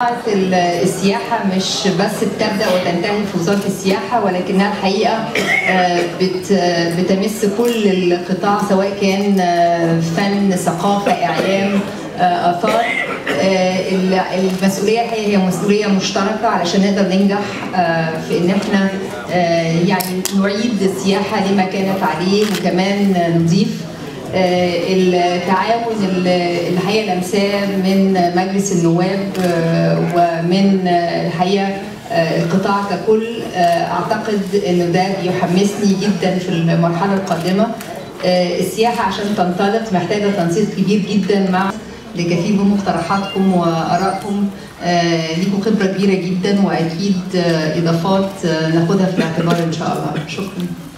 السياحة مش بس بتبدأ وتنتهي في وزارة السياحة ولكنها الحقيقة بتمس كل القطاع سواء كان فن ثقافة إعلام آثار المسؤولية الحقيقة هي مسؤولية مشتركة علشان نقدر ننجح في إن إحنا يعني نعيد السياحة لما كانت عليه وكمان نضيف التعاون الحقيقه لمساه من مجلس النواب ومن الحقيقه القطاع ككل اعتقد انه ده يحمسني جدا في المرحله القادمه السياحه عشان تنطلق محتاجه تنسيق كبير جدا مع لكثير من مقترحاتكم وارائكم ليكم خبره كبيره جدا واكيد اضافات ناخدها في الاعتبار ان شاء الله شكرا